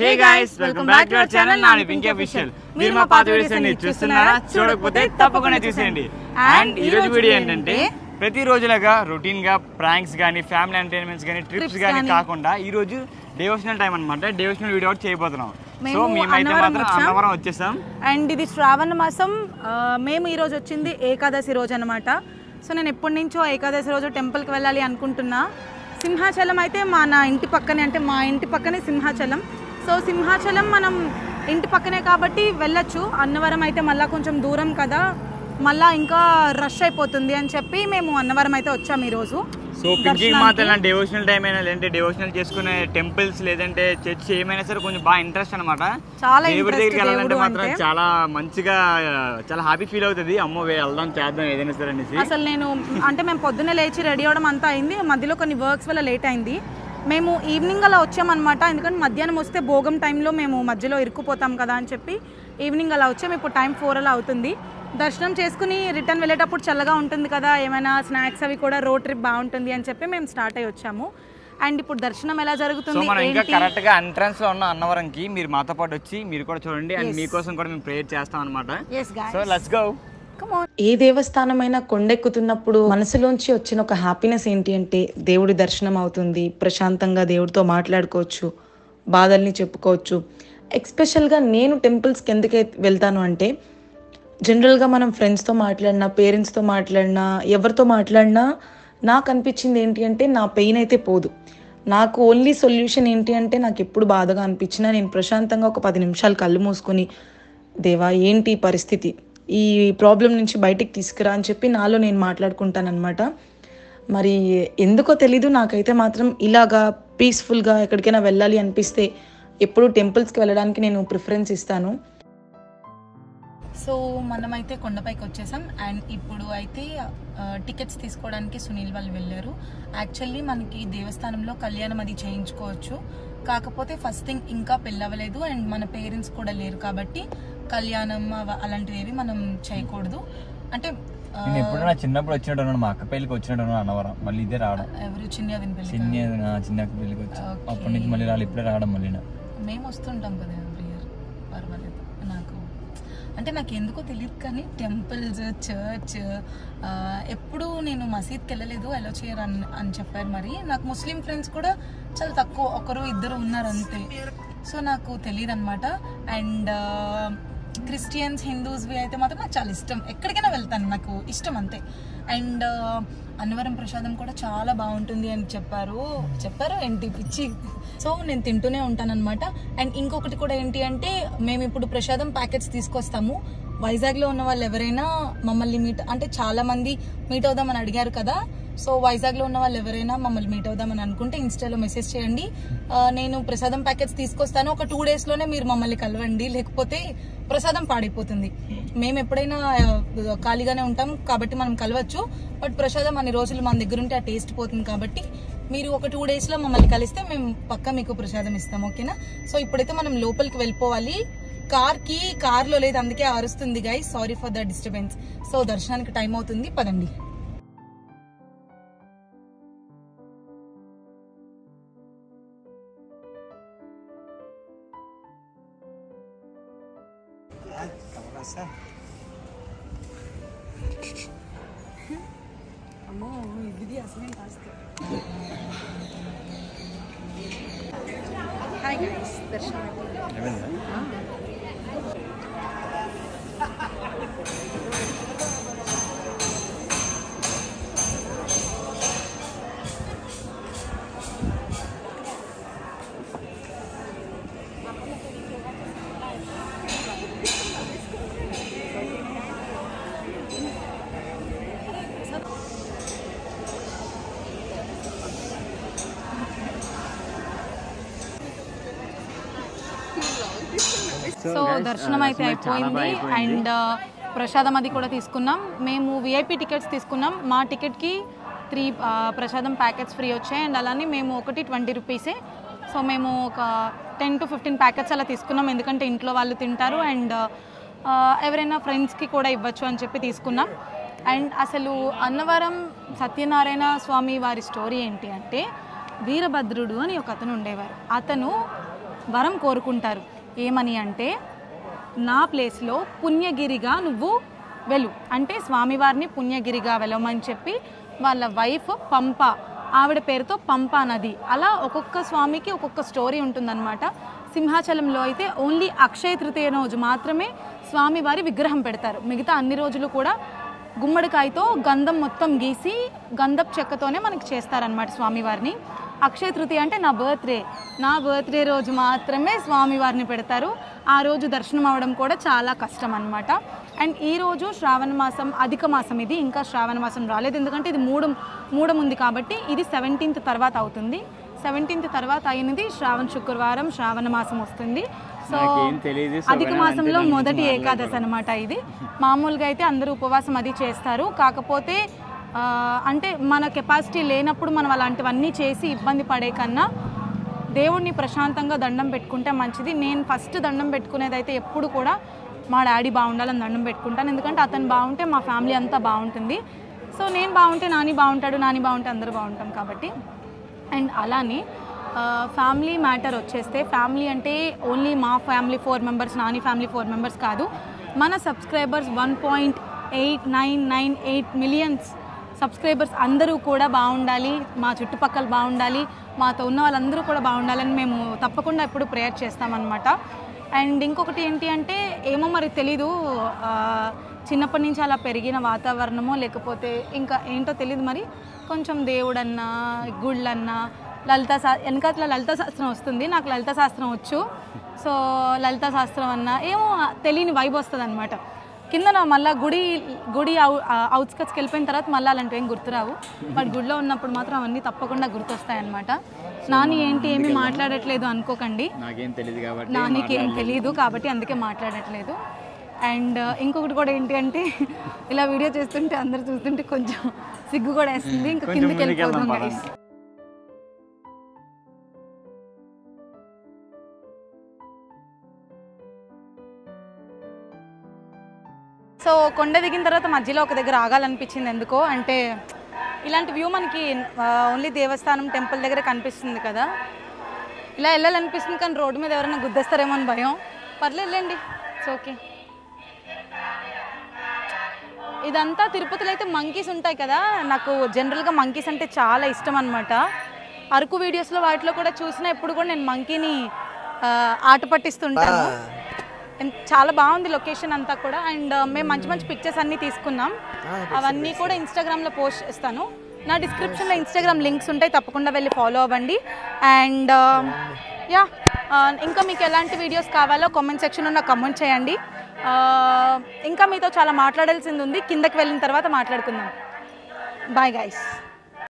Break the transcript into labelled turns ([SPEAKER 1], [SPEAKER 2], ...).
[SPEAKER 1] Hey guys welcome back to our channel Nani Pinky official మీరు మా పాత వీడియోస్ అన్ని చూస్తున్నారా చూడకపోతే తప్పకుండా చూసేయండి అండ్ ఈ రోజు వీడియో ఏంటంటే ప్రతి రోజులాగా రొటీన్ గా ప్రాంక్స్ కానీ ఫ్యామిలీ ఎంటర్టైన్మెంట్స్ కానీ ట్రిప్స్
[SPEAKER 2] Trips
[SPEAKER 1] కానీ
[SPEAKER 2] గానీ.
[SPEAKER 1] కాకుండా ఈ రోజు డివోషనల్ టైం అన్నమాట డివోషనల్ వీడియో ఒకటి చేయబోతున్నాం సో
[SPEAKER 2] మేము
[SPEAKER 1] మేమైతే
[SPEAKER 2] అన్నవరం
[SPEAKER 1] మాత్రం
[SPEAKER 2] వచ్చాం.
[SPEAKER 1] అన్నవరం వచ్చేసాం
[SPEAKER 2] అండ్ ఇది శ్రావణ మాసం ఆ, మేము ఈ రోజు వచ్చింది ఏకాదశి రోజు అనమాట సో నేను ఎప్పటి నుంచో ఏకాదశి రోజు టెంపుల్కి వెళ్ళాలి అనుకుంటున్నా సింహాచలం అయితే మా నా ఇంటి పక్కనే అంటే మా ఇంటి పక్కనే సింహాచలం సో సింహాచలం మనం ఇంటి పక్కనే కాబట్టి వెళ్ళొచ్చు అన్నవరం అయితే మళ్ళీ కొంచెం దూరం కదా మళ్ళా ఇంకా రష్ అయిపోతుంది అని చెప్పి మేము అన్నవరం అయితే వచ్చాం ఈరోజు
[SPEAKER 1] సో పింకీ మాత్రం డివోషనల్ టైం అయినా లేదంటే డివోషనల్ చేసుకునే టెంపుల్స్ లేదంటే చర్చ్ ఏమైనా సరే కొంచెం బాగా ఇంట్రెస్ట్ అనమాట
[SPEAKER 2] చాలా
[SPEAKER 1] దేవుడి
[SPEAKER 2] interest
[SPEAKER 1] దగ్గరికి వెళ్ళాలంటే
[SPEAKER 2] దేవుడు
[SPEAKER 1] మాత్రం
[SPEAKER 2] అంటే.
[SPEAKER 1] చాలా మంచిగా చాలా హ్యాపీ ఫీల్ అవుతుంది అమ్మో వే- వెళ్దాం చేద్దాం ఏదైనా సరే అనేసి
[SPEAKER 2] అసలు నేను అంటే మేము పొద్దున్నే లేచి రెడీ అవ్వడం అంతా అయింది మధ్యలో కొన్ని వర్క్స్ వల్ల లేట్ అయింది మేము ఈవినింగ్ అలా వచ్చామన్నమాట ఎందుకంటే మధ్యాహ్నం వస్తే భోగం టైంలో మేము మధ్యలో ఇరుక్కుపోతాం కదా అని చెప్పి ఈవినింగ్ అలా వచ్చాము ఇప్పుడు టైం ఫోర్ అలా అవుతుంది దర్శనం చేసుకుని రిటర్న్ వెళ్ళేటప్పుడు చల్లగా ఉంటుంది కదా ఏమైనా స్నాక్స్ అవి కూడా రోడ్ ట్రిప్ బాగుంటుంది అని చెప్పి మేము స్టార్ట్ అయ్యి వచ్చాము అండ్ ఇప్పుడు దర్శనం ఎలా
[SPEAKER 1] సో
[SPEAKER 2] జరుగుతుంది
[SPEAKER 1] మనం ఇంకా
[SPEAKER 2] ఏంటి
[SPEAKER 1] కరెక్ట్ గా ఎంట్రన్స్ లో ఉన్న అన్నవరంకి మీరు మాతో పాటు వచ్చి మీరు కూడా చూడండి అండ్ మీకోసం కూడా మేము ప్రేయర్ చేస్తాం అనమాట
[SPEAKER 2] yes guy
[SPEAKER 1] so let's go
[SPEAKER 3] ఏ దేవస్థానమైనా కొండెక్కుతున్నప్పుడు మనసులోంచి వచ్చిన ఒక హ్యాపీనెస్ ఏంటి అంటే దేవుడి దర్శనం అవుతుంది ప్రశాంతంగా దేవుడితో మాట్లాడుకోవచ్చు బాధల్ని చెప్పుకోవచ్చు ఎక్స్పెషల్గా నేను టెంపుల్స్కి ఎందుకు వెళ్తాను అంటే జనరల్గా మనం ఫ్రెండ్స్తో మాట్లాడినా పేరెంట్స్తో మాట్లాడినా ఎవరితో మాట్లాడినా నాకు అనిపించింది ఏంటి అంటే నా పెయిన్ అయితే పోదు నాకు ఓన్లీ సొల్యూషన్ ఏంటి అంటే నాకు ఎప్పుడు బాధగా అనిపించినా నేను ప్రశాంతంగా ఒక పది నిమిషాలు కళ్ళు మూసుకొని దేవా ఏంటి ఈ పరిస్థితి ఈ ప్రాబ్లం నుంచి బయటికి తీసుకురా అని చెప్పి నాలో నేను మాట్లాడుకుంటానన్నమాట మరి ఎందుకో తెలీదు నాకైతే మాత్రం ఇలాగా పీస్ఫుల్గా ఎక్కడికైనా వెళ్ళాలి అనిపిస్తే ఎప్పుడు టెంపుల్స్కి వెళ్ళడానికి నేను ప్రిఫరెన్స్ ఇస్తాను
[SPEAKER 2] సో మనమైతే కొండపైకి వచ్చేసాం అండ్ ఇప్పుడు అయితే టికెట్స్ తీసుకోవడానికి సునీల్ వాళ్ళు వెళ్ళారు యాక్చువల్లీ మనకి దేవస్థానంలో కళ్యాణం అది చేయించుకోవచ్చు కాకపోతే ఫస్ట్ థింగ్ ఇంకా పెళ్ళవలేదు అండ్ మన పేరెంట్స్ కూడా లేరు కాబట్టి కళ్యాణం అవ- అలాంటివి ఏవి మనం చేయకూడదు అంటే ఆ,
[SPEAKER 4] నేను ఎప్పుడు నా చిన్నప్పుడు వచ్చినట్టు మా అక్క పెళ్ళికి వచ్చినట్టు అన్నవరం మళ్ళీ ఇదే రావడం
[SPEAKER 2] ఎవరు చిన్న అదిన పెళ్ళి
[SPEAKER 4] చిన్న నా చిన్న అక్క పెళ్ళికి వచ్చి
[SPEAKER 2] Okay.
[SPEAKER 4] అప్పటి నుంచి మళ్ళీ రాలి ఇప్పుడే రావడం మళ్ళీ నా.
[SPEAKER 2] మేము వస్తుంటాం కదా ఎవ్రీ ఇయర్ పర్వాలేదు నాకు అంటే నాకు ఎందుకో తెలియదు కానీ టెంపుల్స్ చర్చ్ ఎప్పుడు నేను మసీద్కి వెళ్ళలేదు ఎలా చేయరు అని అని చెప్పారు మరి నాకు ముస్లిం ఫ్రెండ్స్ కూడా చాలా తక్కువ ఒకరు ఇద్దరు ఉన్నారు అంతే సో నాకు తెలియదు అనమాట అండ్ క్రిస్టియన్స్ హిందూస్వి అయితే మాత్రం నాకు చాలా ఇష్టం ఎక్కడికైనా వెళ్తాను నాకు ఇష్టం అంతే అండ్ అన్నవరం ప్రసాదం కూడా చాలా బాగుంటుంది అని చెప్పారు చెప్పారు ఏంటి పిచ్చి సో నేను తింటూనే ఉంటానన్నమాట అండ్ ఇంకొకటి కూడా ఏంటి అంటే మేము ఇప్పుడు ప్రసాదం ప్యాకెట్స్ తీసుకొస్తాము వైజాగ్లో ఉన్న వాళ్ళు ఎవరైనా మమ్మల్ని మీట్ అంటే చాలా మంది మీట్ అవుదామని అడిగారు కదా సో వైజాగ్లో ఉన్న వాళ్ళు ఎవరైనా మమ్మల్ని మీట్ అవుదామని అనుకుంటే ఇన్స్టాలో మెసేజ్ చేయండి ఆ, నేను ప్రసాదం ప్యాకెట్స్ తీసుకొస్తాను ఒక టూ డేస్లోనే మీరు మమ్మల్ని కలవండి లేకపోతే ప్రసాదం పాడైపోతుంది మేము ఎప్పుడైనా ఆ, ఖాళీగానే ఉంటాం కాబట్టి మనం కలవచ్చు బట్ ప్రసాదం అన్ని రోజులు మన దగ్గర ఉంటే ఆ టేస్ట్ పోతుంది కాబట్టి మీరు ఒక టూ డేస్లో మమ్మల్ని కలిస్తే మేము పక్కా మీకు ప్రసాదం ఇస్తాం ఓకేనా సో ఇప్పుడైతే మనం లోపలికి వెళ్ళిపోవాలి కార్ కి కార్ లో లేదు అందుకే అరుస్తుంది guys sorry for the disturbance so దర్శనానికి టైం అవుతుంది పదండి అమ్మో ఇది అసలు హాయ్ గైస్ దర్శనం సో దర్శనం అయితే అయిపోయింది అండ్ ప్రసాదం అది కూడా తీసుకున్నాం మేము విఐపి టికెట్స్ తీసుకున్నాం మా టికెట్కి త్రీ ప్రసాదం ప్యాకెట్స్ ఫ్రీ వచ్చాయి అండ్ అలానే మేము ఒకటి ట్వంటీ రూపీసే సో మేము ఒక టెన్ టు ఫిఫ్టీన్ ప్యాకెట్స్ అలా తీసుకున్నాం ఎందుకంటే ఇంట్లో వాళ్ళు తింటారు అండ్ ఎవరైనా ఫ్రెండ్స్కి కూడా ఇవ్వచ్చు అని చెప్పి తీసుకున్నాం అండ్ అసలు అన్నవరం సత్యనారాయణ స్వామి వారి స్టోరీ ఏంటి అంటే వీరభద్రుడు అని ఒక అతను ఉండేవారు అతను వరం కోరుకుంటారు ఏమని అంటే నా ప్లేస్లో పుణ్యగిరిగా నువ్వు వెలు అంటే స్వామివారిని పుణ్యగిరిగా వెళ్ళమని చెప్పి వాళ్ళ వైఫ్ పంప ఆవిడ పేరుతో పంపా నది అలా ఒక్కొక్క స్వామికి ఒక్కొక్క స్టోరీ ఉంటుందన్నమాట సింహాచలంలో అయితే ఓన్లీ అక్షయ తృతీయ రోజు మాత్రమే స్వామివారి విగ్రహం పెడతారు మిగతా అన్ని రోజులు కూడా గుమ్మడికాయతో గంధం మొత్తం గీసి గంధపు చెక్కతోనే మనకి చేస్తారనమాట స్వామివారిని అక్షయ తృతీయ అంటే నా బర్త్డే నా బర్త్డే రోజు మాత్రమే స్వామివారిని పెడతారు ఆ రోజు దర్శనం అవ్వడం కూడా చాలా కష్టం అనమాట అండ్ ఈ రోజు శ్రావణ మాసం అధిక మాసం ఇది ఇంకా శ్రావణ మాసం రాలేదు ఎందుకంటే ఇది మూడు మూడం ఉంది కాబట్టి ఇది సెవెంటీన్త్ తర్వాత అవుతుంది సెవెంటీన్త్ తర్వాత అయినది శ్రావణ శుక్రవారం శ్రావణ మాసం వస్తుంది సో
[SPEAKER 1] నాకేం తెలీదు, సో
[SPEAKER 2] అధిక
[SPEAKER 1] మనం
[SPEAKER 2] మాసంలో
[SPEAKER 1] అంతే దాని
[SPEAKER 2] మొదటి
[SPEAKER 1] గురించి
[SPEAKER 2] ఏకాదశి అనమాట ఇది మామూలుగా అయితే అందరూ ఉపవాసం అది చేస్తారు కాకపోతే ఆ, అంటే మన కెపాసిటీ లేనప్పుడు మనం అలాంటివన్నీ చేసి ఇబ్బంది పడే కన్నా దేవుణ్ణి ప్రశాంతంగా దండం పెట్టుకుంటే మంచిది నేను ఫస్ట్ దండం పెట్టుకునేది అయితే ఎప్పుడు కూడా మా డాడీ బాగుండాలని దండం పెట్టుకుంటాను ఎందుకంటే అతను బాగుంటే మా ఫ్యామిలీ అంతా బాగుంటుంది సో నేను బాగుంటే నాని బాగుంటాడు నాని బాగుంటే అందరూ బాగుంటాం కాబట్టి అండ్ అలానే ఫ్యామిలీ మ్యాటర్ వచ్చేస్తే ఫ్యామిలీ అంటే ఓన్లీ మా family four members Nani family four members కాదు మన subscribers one point eight nine nine eight millions subscribers అందరూ కూడా బాగుండాలి మా చుట్టుపక్కల బాగుండాలి మాతో ఉన్న వాళ్ళందరూ కూడా బాగుండాలని మేము తప్పకుండా ఎప్పుడు ప్రేయర్ చేస్తామన్నమాట అండ్ ఇంకొకటి ఏంటి అంటే ఏమో మరి తెలీదు ఆ, చిన్నప్పటి నుంచి అలా పెరిగిన వాతావరణమో లేకపోతే ఇంకా ఏంటో తెలియదు మరి కొంచెం దేవుడన్నా గుళ్ళన్నా లలిత శా వెనకాతల లలిత శాస్త్రం వస్తుంది నాకు లలిత శాస్త్రం వచ్చు సో లలిత శాస్త్రం అన్నా ఏమో తెలియని వైబ్ వస్తుంది అనమాట కింద మళ్ళీ గుడి గుడి అవుట్స్కట్స్కి వెళ్ళిపోయిన తర్వాత మళ్ళీ అలాంటివి ఏం గుర్తురావు బట్ గుడిలో ఉన్నప్పుడు మాత్రం అవన్నీ తప్పకుండా గుర్తొస్తాయన్నమాట నాని ఏంటి ఏమీ మాట్లాడట్లేదు అనుకోకండి
[SPEAKER 1] నాకేం తెలియదు కాబట్టి
[SPEAKER 2] నానికి ఏం తెలియదు కాబట్టి అందుకే మాట్లాడట్లేదు అండ్ ఇంకొకటి కూడా ఏంటి అంటే ఇలా వీడియో చేస్తుంటే అందరు చూస్తుంటే కొంచెం సిగ్గు కూడా వేస్తుంది ఇంకా
[SPEAKER 1] కొంచెం
[SPEAKER 2] కిందకి
[SPEAKER 1] ముందుకెళ్దాం
[SPEAKER 2] వెళ్ళిపోదాం guys.
[SPEAKER 1] పదండి.
[SPEAKER 2] సో కొండ దిగిన తర్వాత మధ్యలో ఒక దగ్గర ఆగాలనిపించింది ఎందుకో అంటే ఇలాంటి వ్యూ మనకి ఓన్లీ దేవస్థానం టెంపుల్ దగ్గర కనిపిస్తుంది కదా ఇలా వెళ్ళాలనిపిస్తుంది కానీ రోడ్డు మీద ఎవరైనా గుద్దేస్తారేమో అని భయం పర్లేదు వెళ్ళండి ఇట్స్ ఓకే ఇదంతా తిరుపతిలో అయితే మంకీస్ ఉంటాయి కదా నాకు జనరల్గా మంకీస్ అంటే చాలా ఇష్టం అనమాట అరకు వీడియోస్లో వాటిలో కూడా చూసినా ఎప్పుడు కూడా నేను మంకీని ఆ, ఆట పట్టిస్తుంటాను ఎన్- చాలా బాగుంది లొకేషన్ అంతా కూడా అండ్ మేము మంచి మంచి పిక్చర్స్ అన్నీ తీసుకున్నాం అవన్నీ కూడా ఇన్స్టాగ్రామ్లో పోస్ట్ చేస్తాను నా డిస్క్రిప్షన్లో ఇన్స్టాగ్రామ్ లింక్స్ ఉంటాయి తప్పకుండా వెళ్ళి ఫాలో అవ్వండి అండ్ యా ఇంకా మీకు ఎలాంటి వీడియోస్ కావాలో కామెంట్ సెక్షన్లో నాకు కమెంట్ చేయండి ఆ, ఇంకా మీతో చాలా మాట్లాడాల్సింది ఉంది కిందకి వెళ్ళిన తర్వాత మాట్లాడుకుందాం బాయ్ గైస్